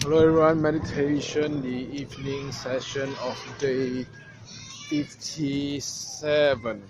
Hello everyone, meditation, the evening session of day 57.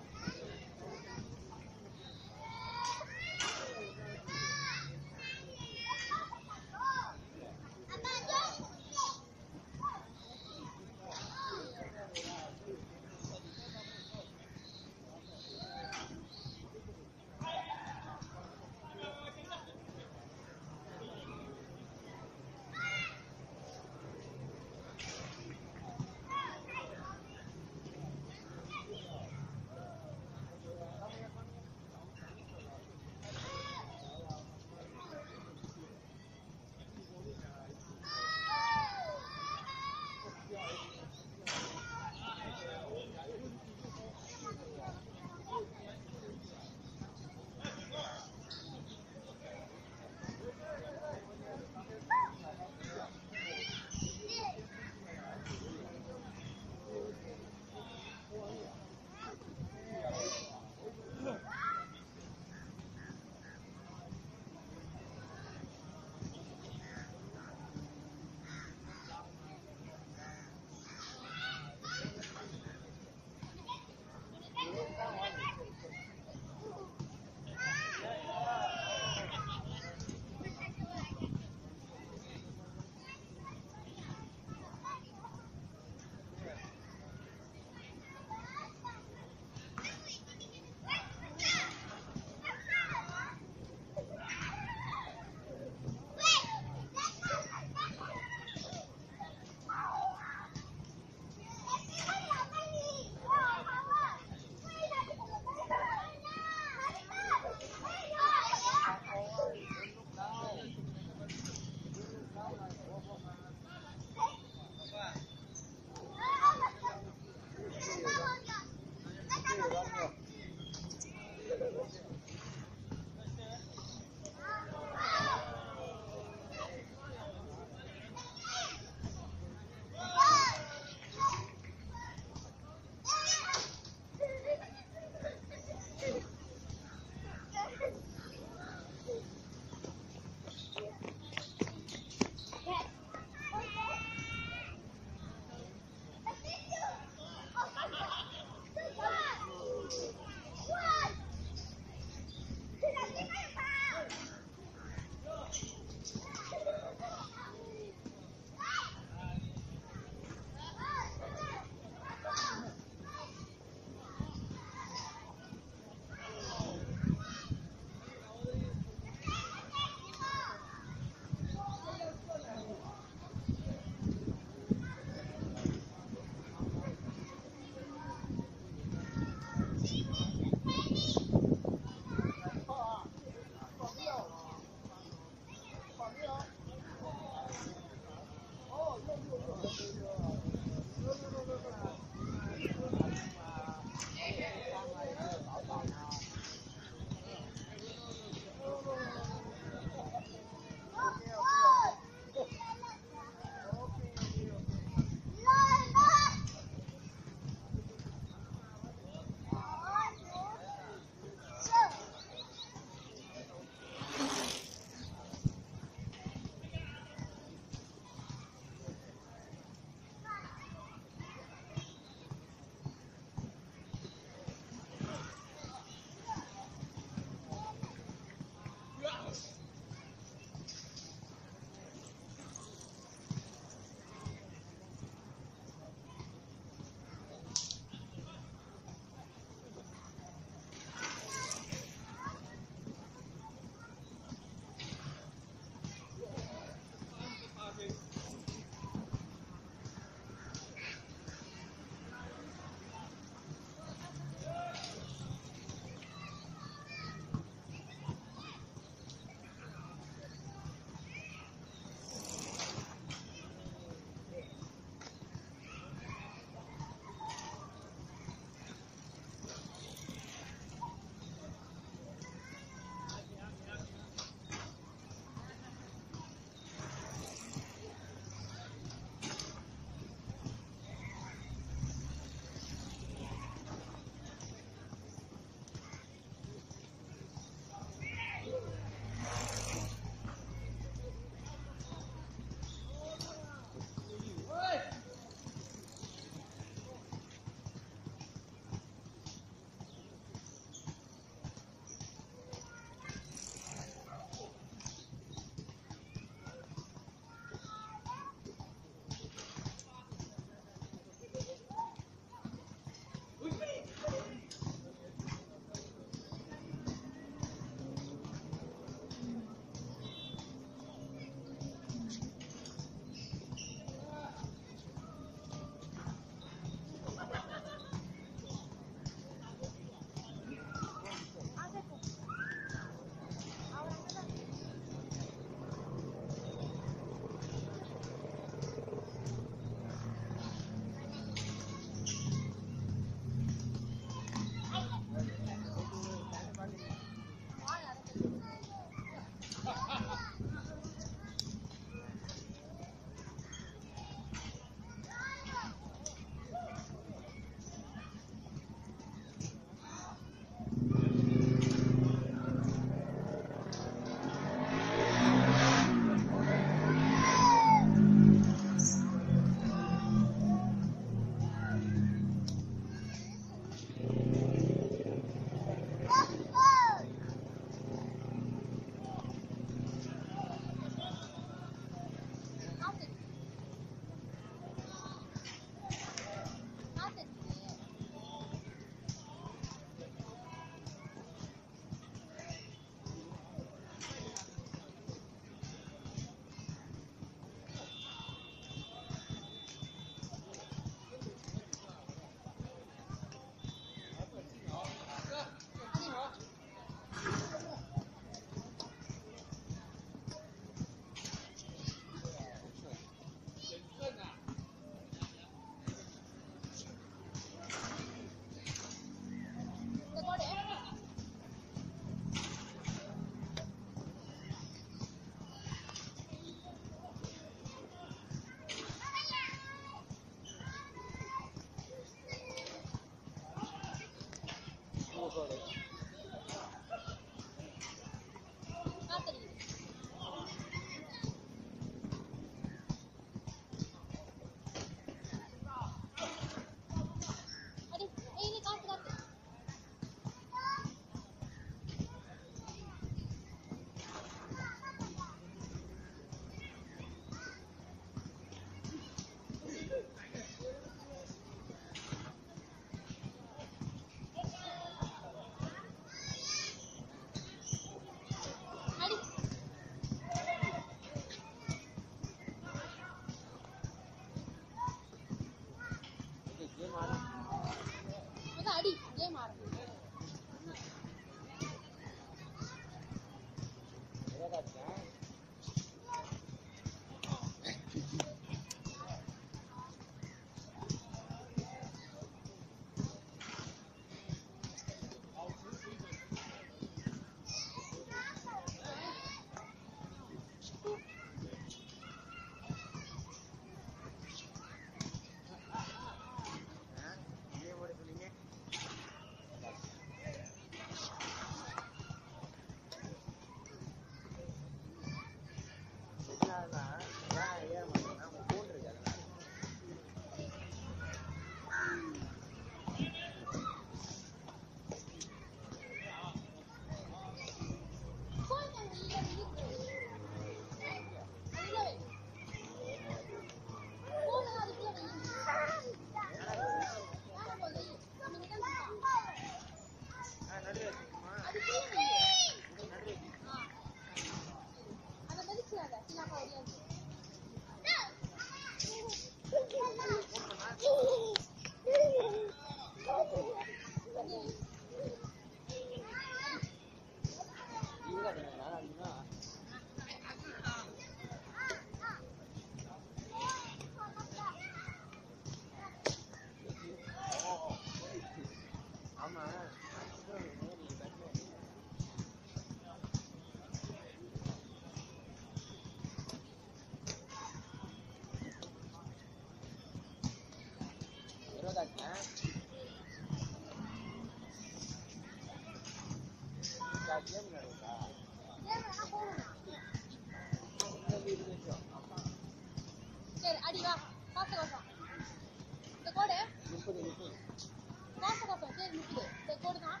சரி அடி வா காசு கோசம் இந்த கோடு காசு கோசம் சரி நிக்குது இந்த கோடு தான்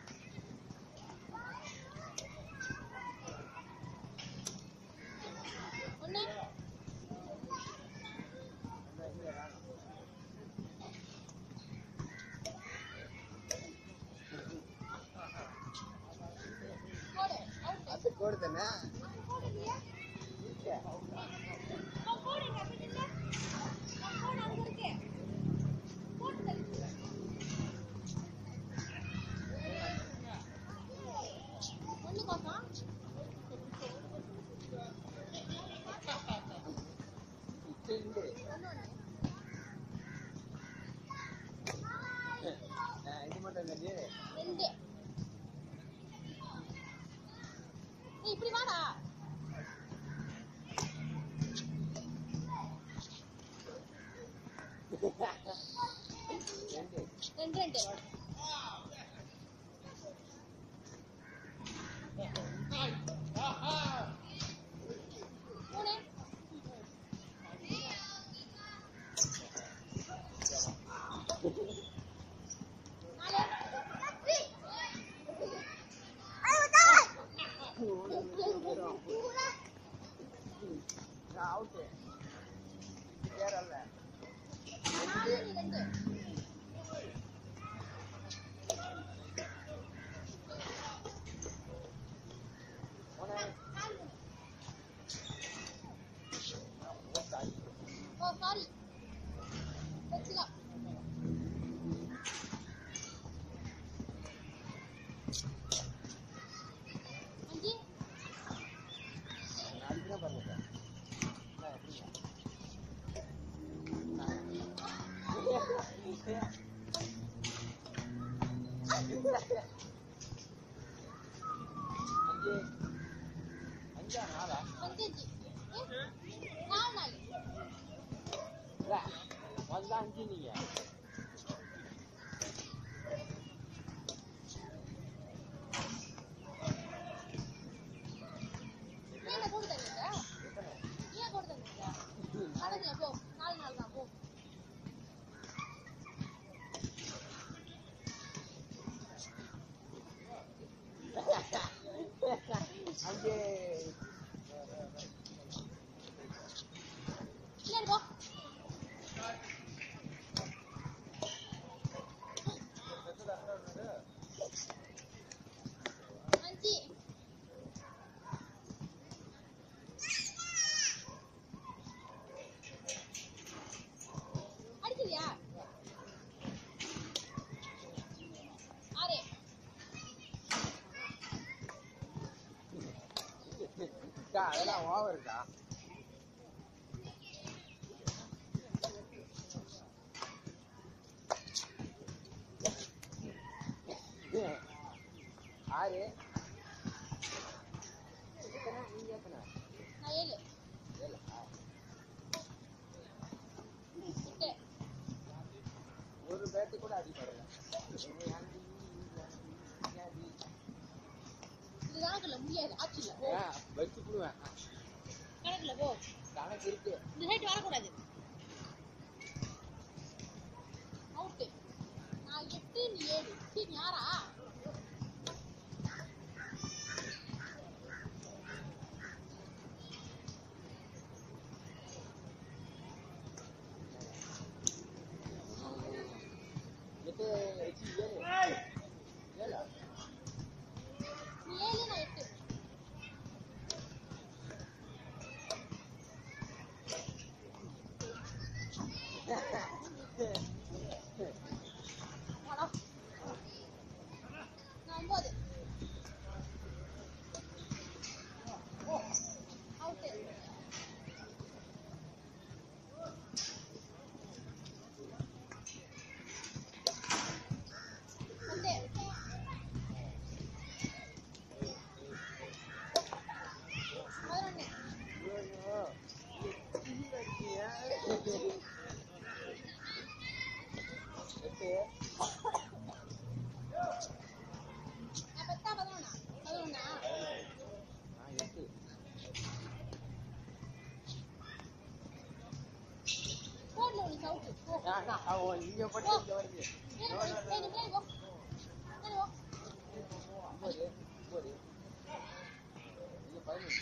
ஒண்ணு கோடு அவுட் அது கோடு தானே கோடு இல்லையா நான் கோடு இங்க அப்படி இல்ல நான் கோடு அங்க இருக்கு கோடு தள்ளி ஒண்ணு கோசம் இருந்து ஒண்ணு ஒண்ணு ஆ, இது மட்டும் தானே ரெண்டு ஏய் இப்படி வாடா ரெண்டு ரெண்டு ரெண்டு மூணு அவுட்டு ஏறல்ல நாலு ரெண்டு ஒன்று ஓ சாரி வச்சுக்கலாம் அஞ்சு அதுக்கு தான் பண்ணுங்க அஞ்சு அஞ்சா நாளா அஞ்சு அஞ்சு ஏ, நாலு நாலு இல்லை வந்தா அஞ்சு நீங்க ஏன் போட்டு தந்தீங்க ஏன் போட்டு தந்தீங்க நடங்க போ நாலு நாள் தான் போ அஞ்சு பின்னாடி போ அஞ்சு அடிச்சிருவியா ஆறு அக்கா, அதெல்லாம் ஓவருக்கா ஆறு எத்தனை நீங்க எத்தனை நான் ஏழு ஏழா எட்டு ஒரு பேட்டு கூட அடிப்படல இது கணக்குல முடியாது ஆச்சுல போ வச்சுக்கிடுவேன் கணக்குல போ கணக்கு இருக்கு இந்த சைடு வரக்கூடாது அவுட்டு நான் எட்டு நீ ஏழு சீ, நீ யாரா எட்டு சி, ஏழு ஏழா நீ ஏழு நான் எட்டு வாடா. நான் ஒன்பது அவுட்டு ரெண்டு நீ சவுட்டு போ ஆனா, அவன் இங்க போட்டு இங்க வருது ஏறு போய் ஏய் நீ பின்னாடி போ பின்னாடி போ ஒன்பது ஒன்பது இது பதினஞ்சு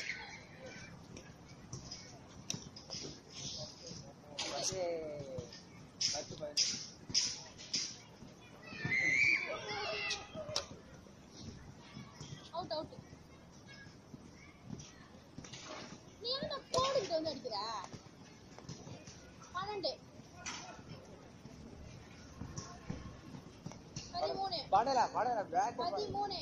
பத்து பத்து பதினஞ்சு அவுட் அவுட் நீ என்ன கோடுகிட்ட வந்து அடிக்கிற பன்னெண்டு பதிமூணு படலா படலா பேட் பதிமூணு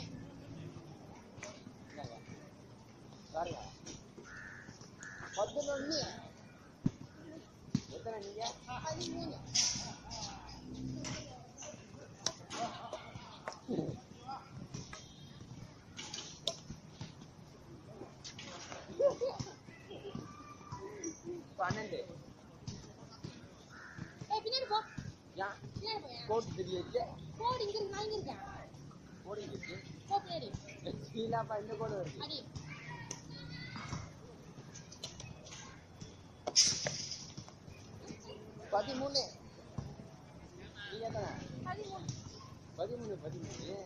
பாருங்க பதினொன்னு எத்தனை நீங்க பதிமூணு பன்னெண்டு ஏய் பின்னாடி போ ஏன் பின்னாடி போய் கோட் தெரியுது கோடு இங்க இருக்கு நான் இங்க இருக்கேன் ஓடிக்கிட்டு போ பின்னாடி ஸ்ரீலாப்பா இந்த கோடு வருது அடி பதிமூணு நீங்க எத்தனை பதிமூணு பதிமூணு பதிமூணு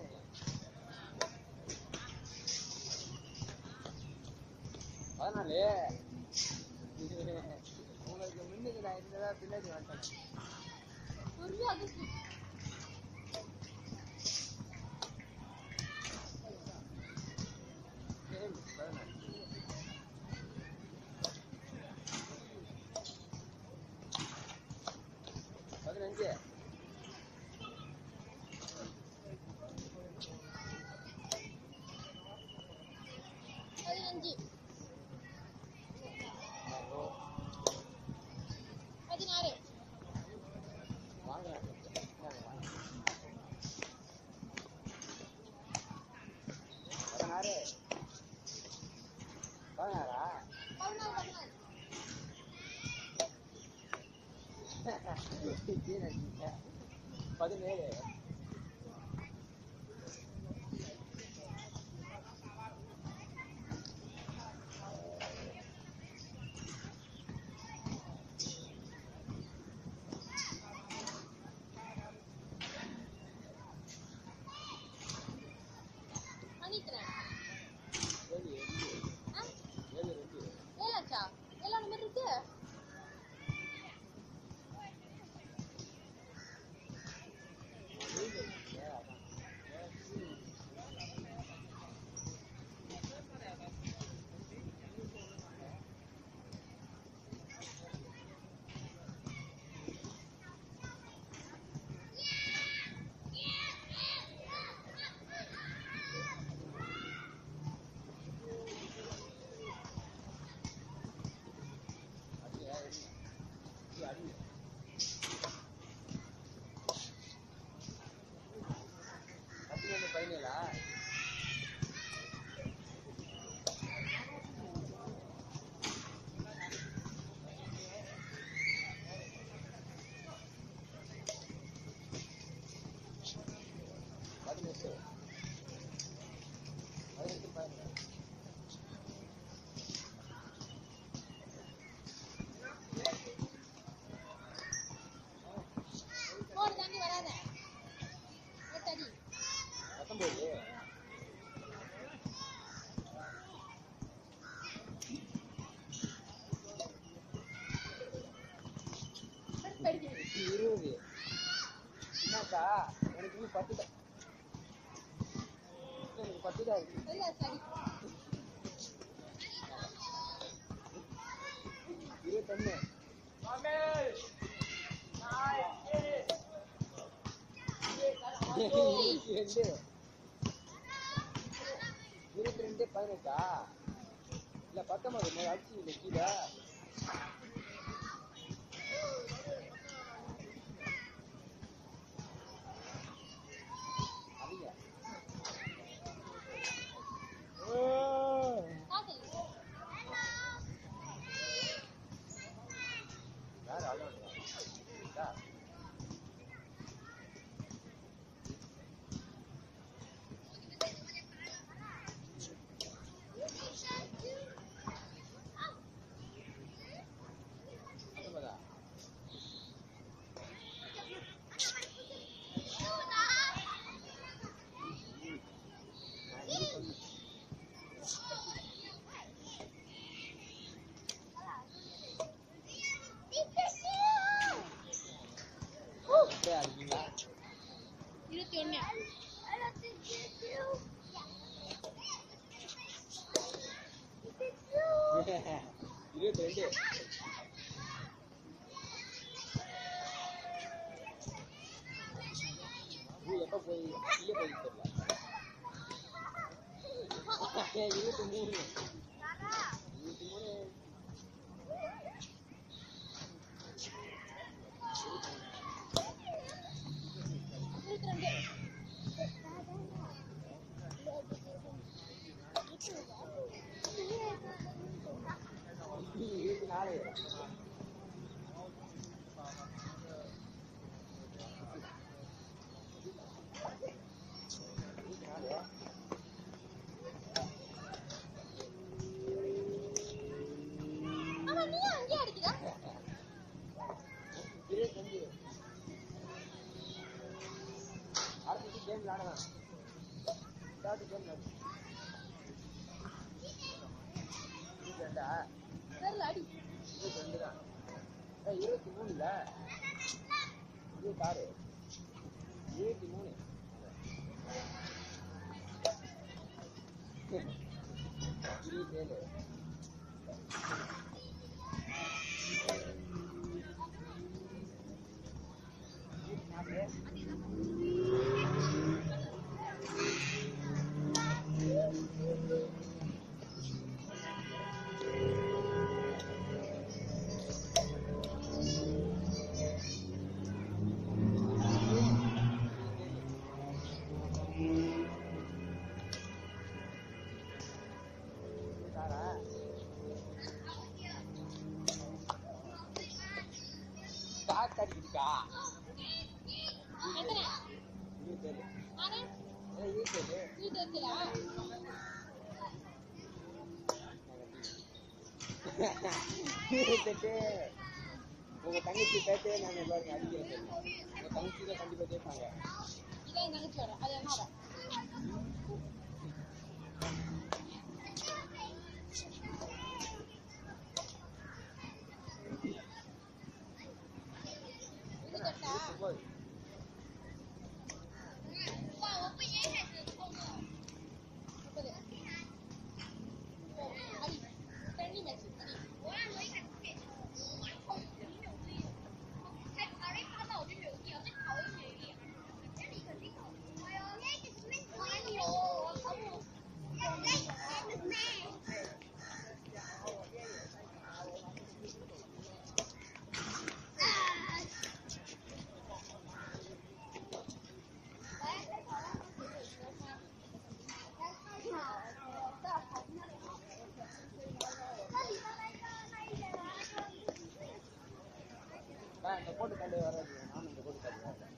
பதினாலு உங்களுக்கு முன்னுக்கு நான் இருந்ததா பின்னாடி வந்துட்டேன் ஒரு அதிர்ஷ்டம் சேம் பதினாலு பதினஞ்சு பதினஞ்சு பதினாறு வாங்க பதினாறு பதினாறா பதினாறு பதினாறு பதினேழு பண்ணிக்கிறேன் ஏழு ரெண்டு ஆ ஏழு ரெண்டு ஏழாச்சா ஏழா நம்பர் இருக்கு பதினேழு பதினேழா பதினெட்டு பதினெட்டு பதினேழு கோடு தாண்டி வராத எட்டு அடி பத்தொன்பது படிக்கிறேன் இருபது என்னக்கா எனக்கு இன்னும் பத்து தான் எனக்கு பத்து தான் இருக்கு இல்ல சரி இருபத்தொன்னு இருபத்தி ரெண்டு இருபத்தி ரெண்டு பதினெட்டா இல்ல பத்தொன்பது மேல அடிச்சு இல்லை கீழே அவங்க காசு யார் அவ்வளோ இல்ல பதில் தெரியல ஏய், இருபத்தி மூணு இருபத்தி மூணு இருபத்தி ரெண்டு இருபத்தி நாலு இருபத்தி நாலு ஆமா நீ அங்கேயே அடிக்குதா இருபத்தஞ்சு அடுத்தது கேம் விளாடலாம் ஸ்டார்ட் கேம் விளாடு இருபத்தி ரெண்டா தெரியல அடி இருபத்தி ரெண்டு தான் ஏய், இருபத்தி மூணு இல்ல இருபத்தாறு இருபத்தி மூணு இருபத்தேழு இருபத்தி நாலு இருபத்தாறா ஸ்டார்ட் அடிக்குதுக்கா எத்தனை இருபத்தேழு நானே ஏய், இருபத்தேழு இருபத்தி அஞ்சுலா இருபத்தெட்டு உங்க தங்கச்சி பேசே நாங்க பாருங்க அடிக்கிறேன் உங்க தங்கச்சி தான் கண்டிப்பா கேட்பாங்க இதான் என் தங்கச்சி வர அது என்ன வர இருபத்தெட்டா ஒன்பது முப்பது ஓ, அடி ரெண்டு மேட்ச் அடி வா, இந்த போட்டு கண்டு வராது நானும் இந்த போட்டு கண்டு வரேன்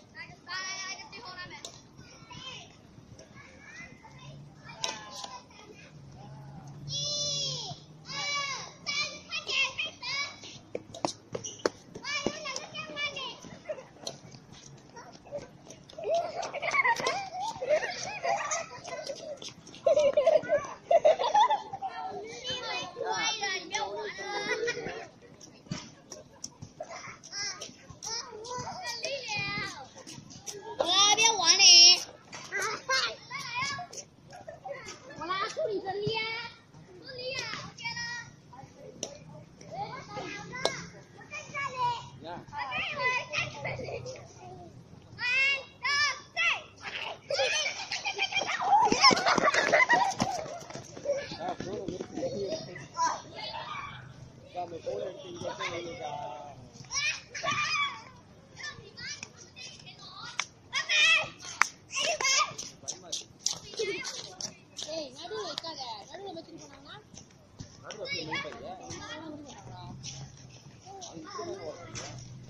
ஏன் ஆ, phone இருக்கு. அக்கா, அந்த phone எடுத்து இங்க வச்சு வைங்கக்கா. பயமா இருக்கு. ஏய் நடுவுல வைக்காத நடுவுல வச்சுட்டு போனாங்கன்னா நடுவுல போய் நின்னுட்டாங்க. அவன் விட மாட்டாங்களா? அவங்க இப்படிதான் ஓடுறாங்க.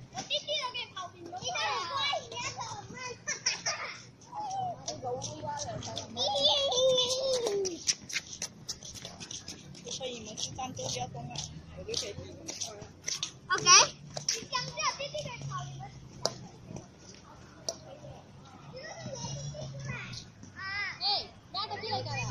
ஏய் பேட்டை கீழே வைக்காத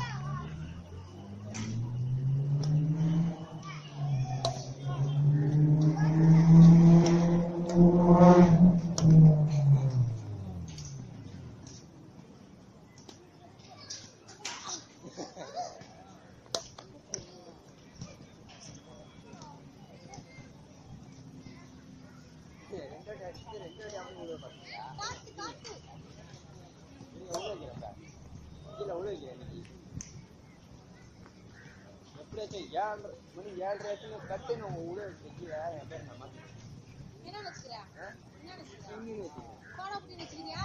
ரெண்டு அடி அடிச்சு, ரெண்டு அடி அவங்க விழுவ பாத்தீங்களா? காத்து காத்து நீங்க உள்ள வைக்கிறப்ப கீழே உள்ள வைக்கிறேன் இன்னைக்கு எப்படியாச்சும் ஏழரை மணி ஏழரை ஆச்சுன்னா கட்டு நான் உள்ள வச்சு கீழே என் பேர் நான் மாற்றி என்ன வச்சுக்கிற என்ன வச்சுக்கிற சிங்கின்னு வச்சுக்கிறேன் போனா புட்டி வச்சுக்கிறியா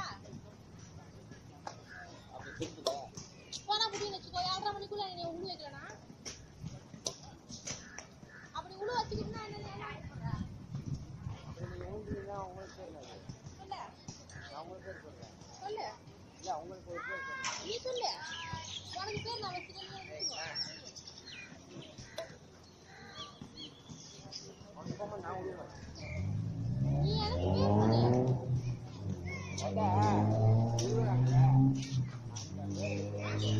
அப்படி திருப்பில போனா புட்டி வச்சுக்கோ ஏழரை மணிக்குள்ள நீ உள்ள வைக்கலனா அப்படி உள்ள வச்சுக்கிட்டா என்ன என்ன பண்ற அப்படி நீங்க ஊண்டிங்கன்னா உங்களுக்கு பேர் என்னது சொல்லு நான் உங்களுக்கு பேர் சொல்றேன் சொல்லு இல்லை உங்களுக்கு ஒரு பேர் சொல்றேன் நீ சொல்லு உனக்கு பேர் நான் வச்சுக்கிறேன் கன்ஃபார்மாக நான் விடுவேன் நீ எனக்கு பேர் சொல்லு அதான் விடுறாங்க அந்த பேர்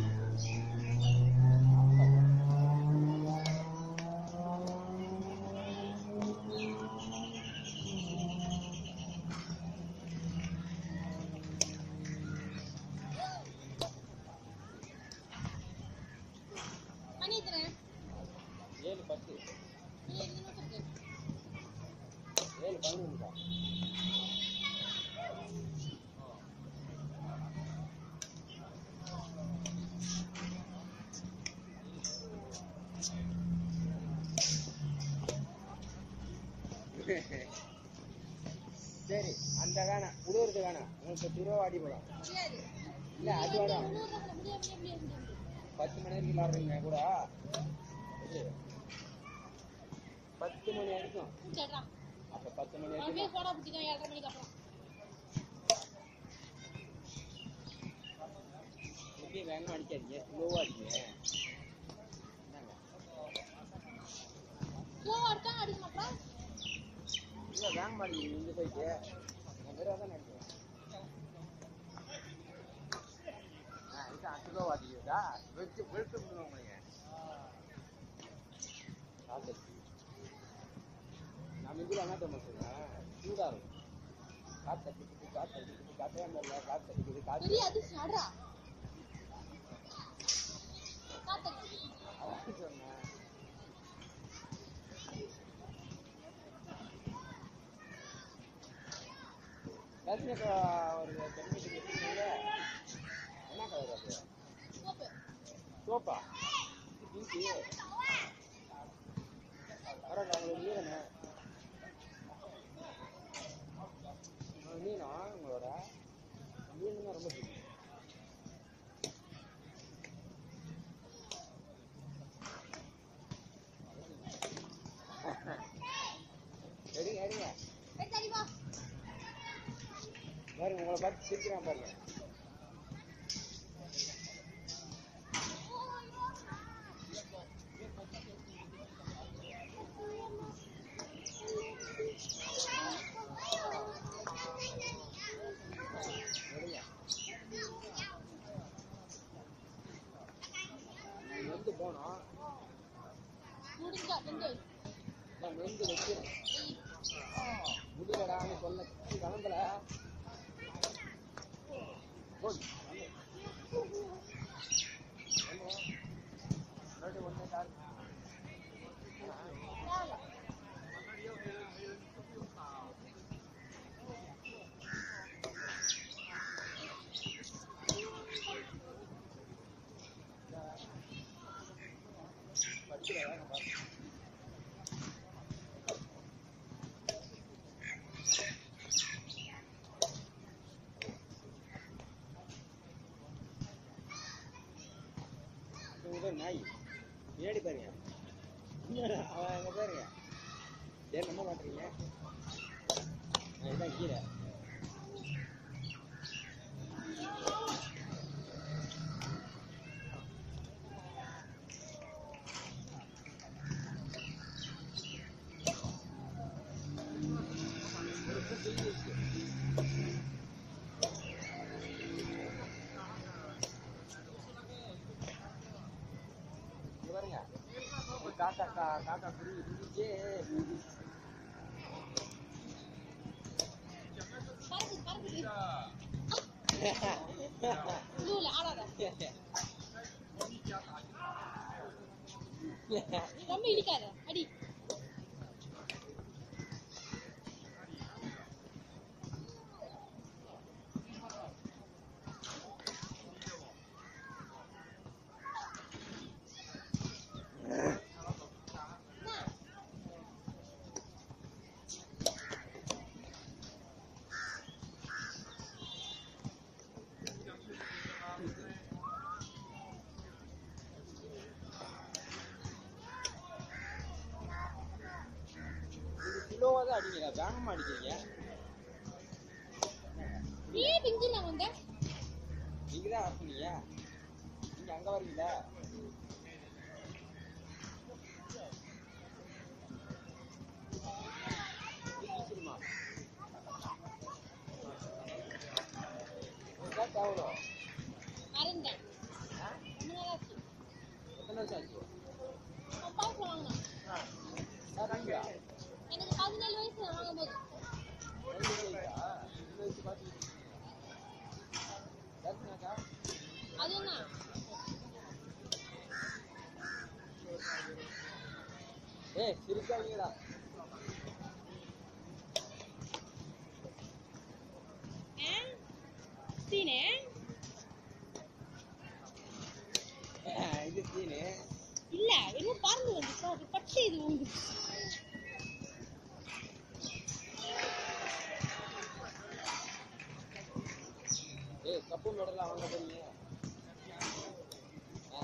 மணி எத்தனை ஏழு பத்து நீ எத்தனை நிமிஷம் இருக்கு ஏழு பதினொன்று சரி அந்த வேணாம் உடுறது வேணாம் உங்களுக்கு திருவாடி போடும் முடியாது இல்ல அது வேணாம் முடியாது முடியாது முடியாது முடியாது பத்து மணி வரைக்கும் விளாடுறீங்க கூட இது, பத்து மணி வரைக்கும் சரிடா அப்ப பத்து மணி அவன் வரைக்கும் பேர் போனா புட்டி தான் ஏழரை மணிக்கு அப்புறம் எப்படி வேகமா அடிக்காதீங்க ஸ்லோவா அடிங்க என்னங்க ஸ்லோவா அடிச்சா அடிக்க மாட்டோம் இல்ல வேகமா அடிங்க இந்த போயிட்டு நான் வெறும் தான் அடிக்கிறேன் ஆ இது ஸ்லோவா அடிக்கிறதா வெச்சு வெளுத்து விடுவோம் உங்களை காத்து நான் மிந்தில என்ன தெரியுமா சொல்றேன் சூடா இருக்கும் காத்து அடிக்குது காத்து அடிக்குது காத்தே அந்த காத்து அடிக்குது காத்து பெரிய அதிர்ஷ்டம் அடுறா காத்தடி அதான் சொன்னேன் காஷ்மீர் ஒரு கம்யூனிட்டி வச்சுருக்கீங்க என்ன கலர் அது சோப்பு சோப்பா பிங்கி பரவாயில்ல உங்களுக்கு மீனண்ணே மீனா உங்களோட மீனுன்னா ரொம்ப பிடிக்கும் எடுங்க எடுங்க எடுத்தாடி வா பாருங்க உங்களை பார்த்து சிரிக்கிறான் பாருங்க எடுங்க நெந்து போனோம் முடிஞ்சா நின்று நான் நெந்து வைக்கிறேன் முடியலடான்னு சொல்ல கிளம்பல போடு ரெண்டு ஒன்று கார் படிக்கிறதா நான் பாருங்க இவங்க பேர் நாய் பின்னாடி பாருங்க என்னடா, அவன் அங்க பாருங்க ஏன் நம்ப மாட்டீங்க இதுதான் கீரை ஒரு பூ பிஞ்சு இருக்கு. இங்க பாருங்க ஒரு காக்கா கா காக்கா குருவி இருந்துச்சு பறக்குது பறக்குது ப்ளூல ஆடாத ரொம்ப இடிக்காத அடி மெதுவாக அடிங்க வேகமா அடிக்கிறீங்க நீ பிஞ்சில வந்த நீங்க தான் வரீங்க நீங்க அங்க வரீங்களா வீசுமா எவ்வளோ மறந்தேன் ரொம்ப நாள் ஆச்சு எத்தனை வருஷம் ஆச்சு அப்பாவுக்கு வாங்கினேன் ஆ, தம்பியா? எனக்கு பதினேழு வயசு நான் வாங்கும்போது பதினஞ்சு வயசா? இந்த வயசு பார்த்துக்கிட்டு இருக்கீங்க. யாருக்குனாக்கா? அது என்ன ஏய் சிரிக்காதீங்கடா ஆ? சீனே இது சீனு இல்ல என்ன பறந்து வந்துச்சு அது பச்சை இது உண்டு ஏய் கப்பு மெடலாம் வாங்க போறீங்க ஆ.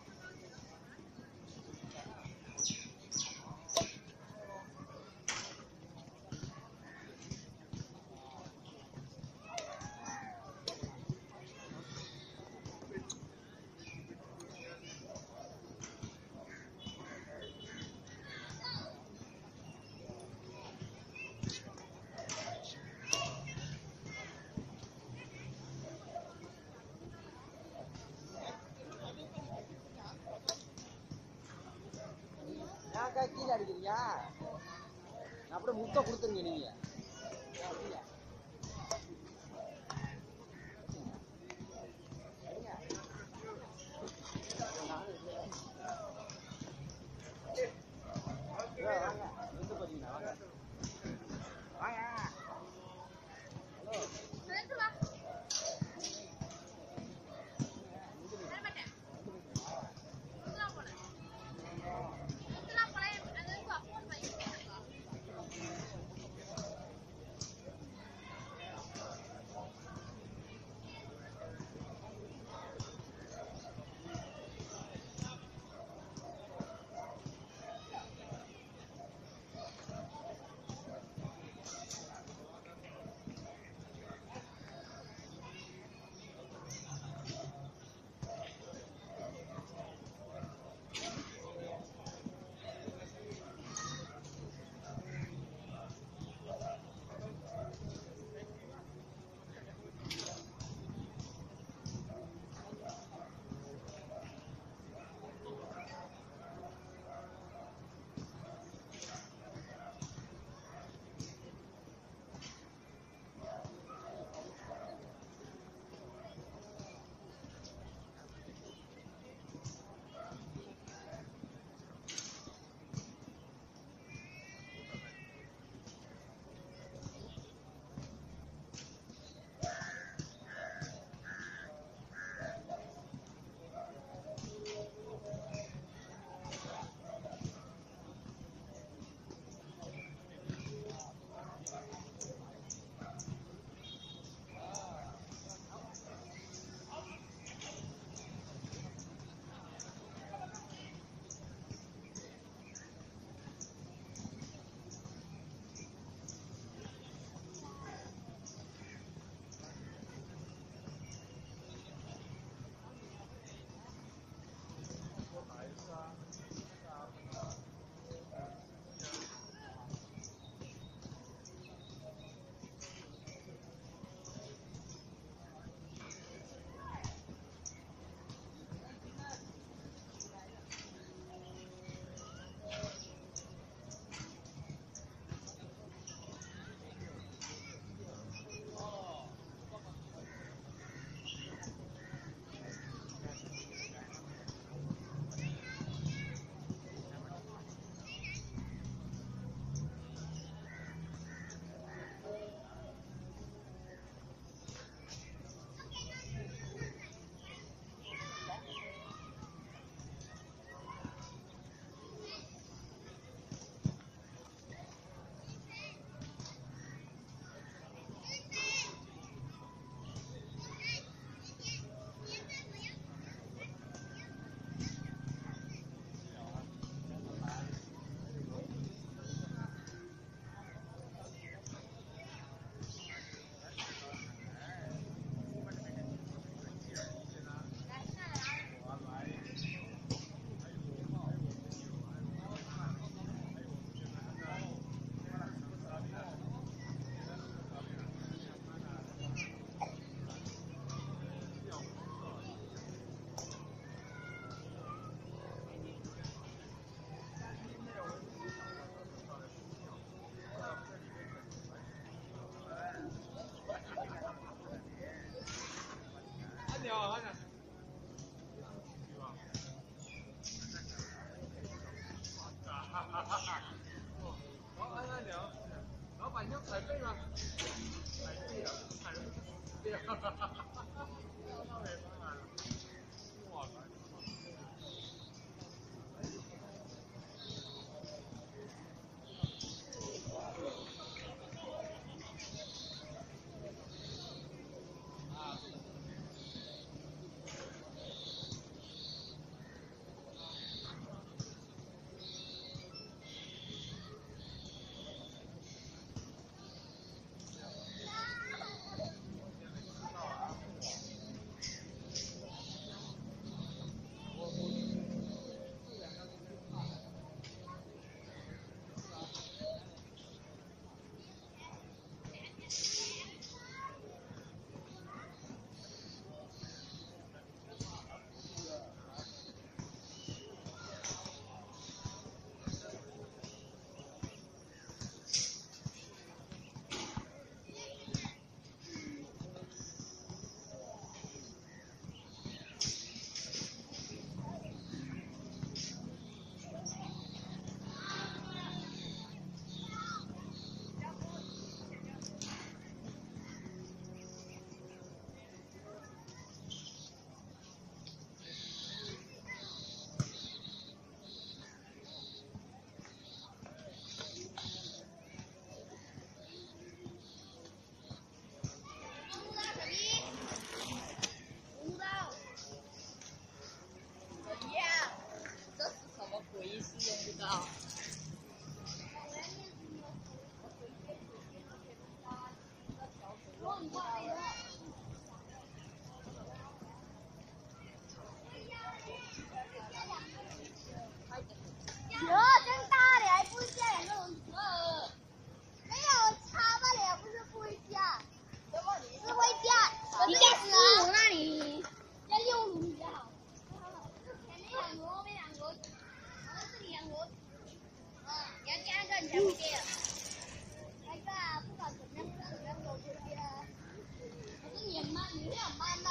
ஏன்க்கா கீழே அடிக்கிறீங்க நான் அப்படியே முட்டை கொடுத்துருங்க நீங்க ஆ, அப்படியா? அடிங்க. நானும் இல்லை. இதோ வாங்க எங்க போறீங்க வாங்க வாங்க ஹலோ எடுத்து வா வரமாட்டேன் சுத்தலாம் போனேன் சுத்தலாம் போனேன் அது அப்போ பையன் 这是什么鬼意思？用不到。 有真大的，还不会下两个轮子。没有插不了，不是不会下，是会下。 你该死啊！那里。 要六轮比较好。前面两轮，后面两轮，然后这里两轮。嗯，你要加一个，你才会接。来个啊，不管怎么样，不管怎么样都会接。可是你很慢，你会很慢的。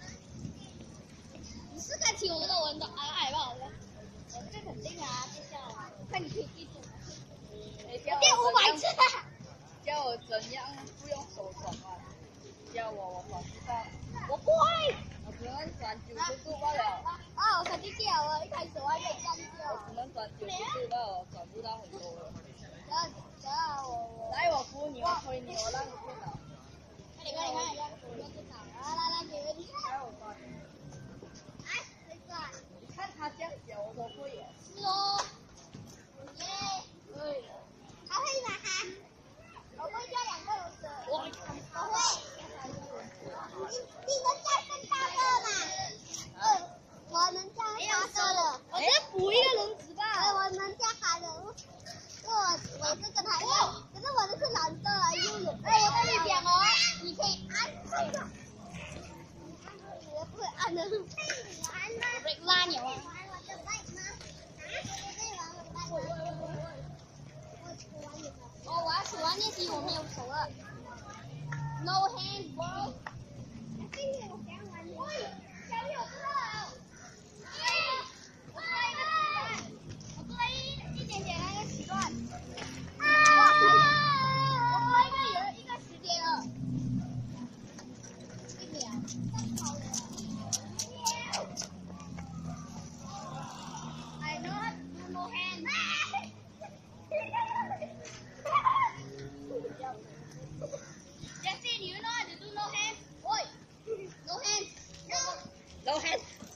你是该听我的，我的矮矮吧？ 我这个肯定啊，接下来看你可以记住。 叫电五百次。 叫我怎样不用手转弯？叫我我转不到，我不会，我只能转九十度罢了， 啊，我肯定掉了，一开始我还没这样我只掉。 能转九十度罢了，转不到很多了。 等下等下我我。 来，我扶你，我推你，我让你电脑。 快点快点快点，我要电脑。来来来，给你。 来，我转。 哎，这个啊你看他这样小，我都会耶。 是哦。耶。 对。 还会吗？哈。我会加两个轮子。 我我会。你能加更大个吗？嗯，我能加大个的。 我再补一个轮子吧。 哎，我能加大的。因为我我这个台的，可是我的是蓝色，又有。哎，我跟你讲哦，你可以按这个。我不会按的。 我被拉鸟啊！ 哦，我要数完练习，我没有手了。No hand, bro。我做了一一点点那个习惯。哇，可以！我做了一个有一个时间了。一秒。I know how to do no hand. Jesse, do you know how to do no hand? Oi, no hand. No. No hand.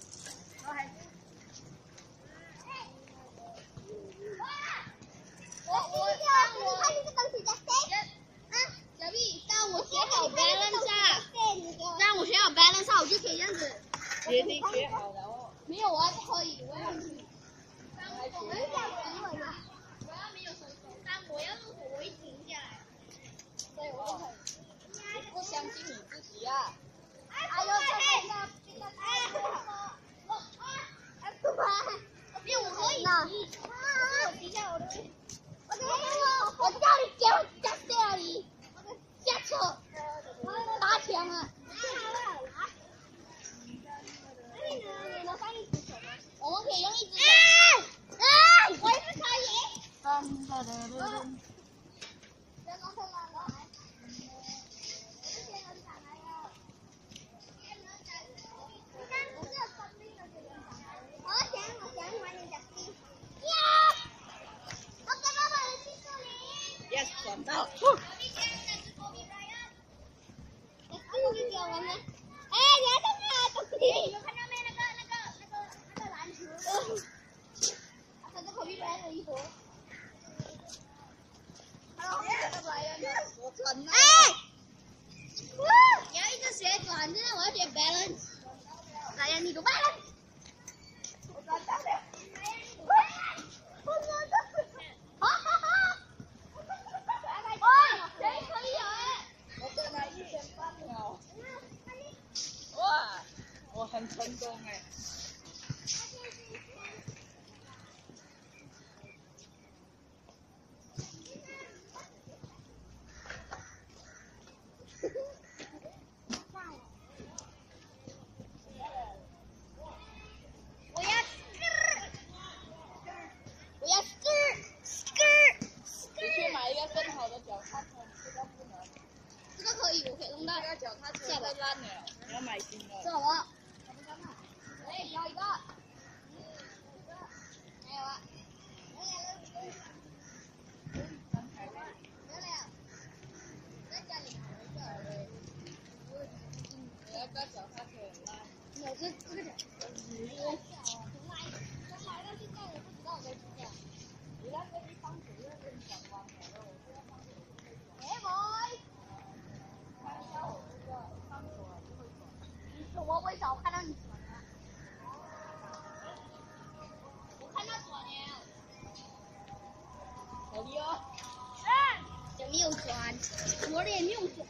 转到。 那是叫完了。哎，你还在看东西？你有看到没？那个、那个、那个、那个篮球。啊，他这口鼻白的衣服。 我转到。 哎！你要一直学转，现在我要学 balance。来呀，你读 balance。 我转到了。 哈哈哈！喂，谁可以啊？ 我转了一点半了。哇，我很成功哎。 我要 skirt，我要 skirt，skirt， 你去买一个更好的脚踏车，这个不能。 这个可以，我可以弄到。 这个脚踏车太烂了，你要买新的。 这好了。哎，要一个。还有啊。在家里买一个。 我要个脚踏车很烂。 我这这个脚。从来从来到现在我不知道我在这样。 你那个一放水要跟你讲光了，我这要放水。 哎，boy。 看一下我这个放手了就会转。 我为啥我看到你转了？我看到转了。 可以哦。 有没有转？我的也没有转。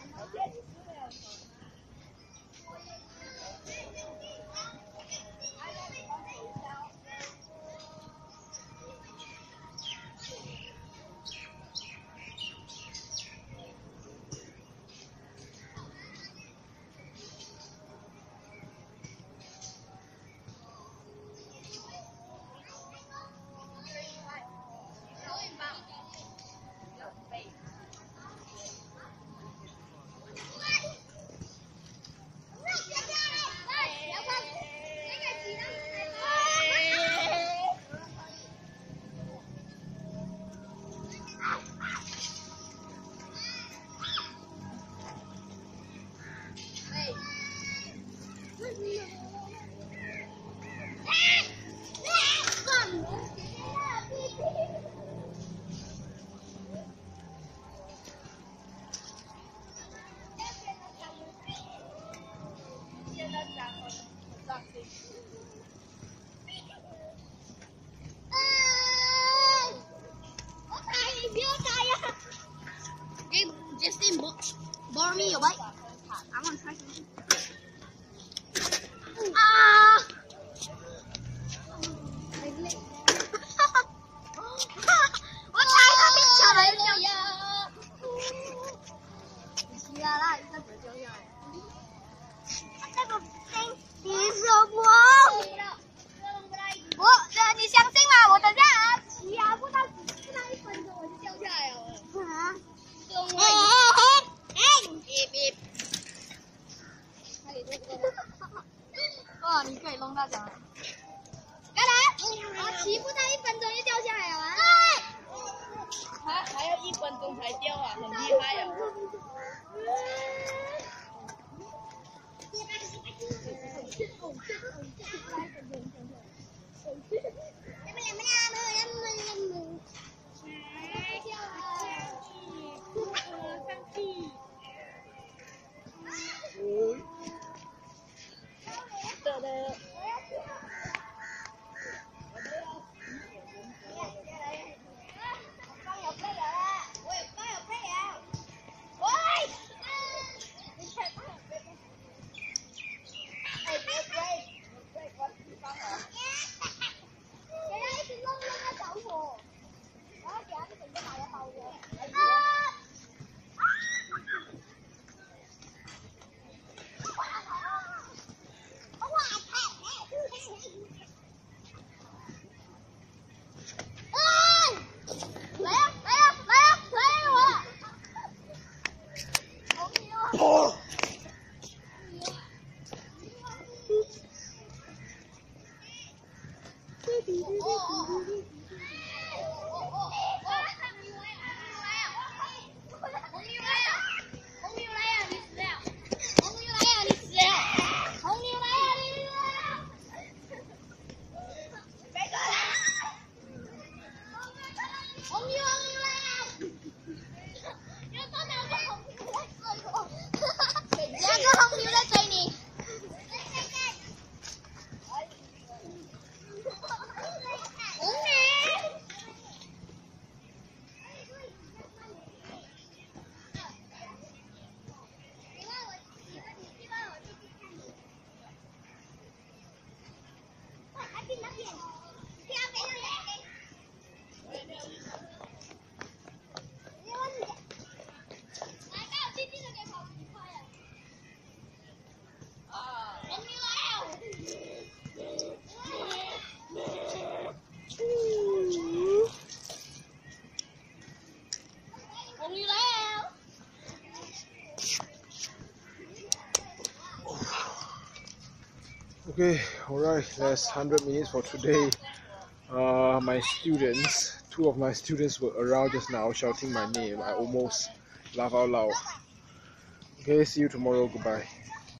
现在讲很很伤心。 我打你，不要打呀！Hey, Justin, bo- borrow me your bike. I want to try something. 啊！我踩到你下来了呀！你起来了，一下子掉下来。那个冰，你说我？我，呃，你相信吗？我等下啊，骑啊，不到不到一分钟我就掉下来了。啊！哎哎哎哎！别别！哇，你可以弄那种。干来，我骑不到一分钟就掉下来了啊！ 还还要一分钟才掉啊，很厉害啊！ 的的。来呀来呀来呀来我！ 哦， 哦哦哦哦哦哦！ Okay, alright, that's 100 minutes for today. Uh, my students, two of my students were around just now shouting my name. I almost laugh out loud. Okay, see you tomorrow. Goodbye.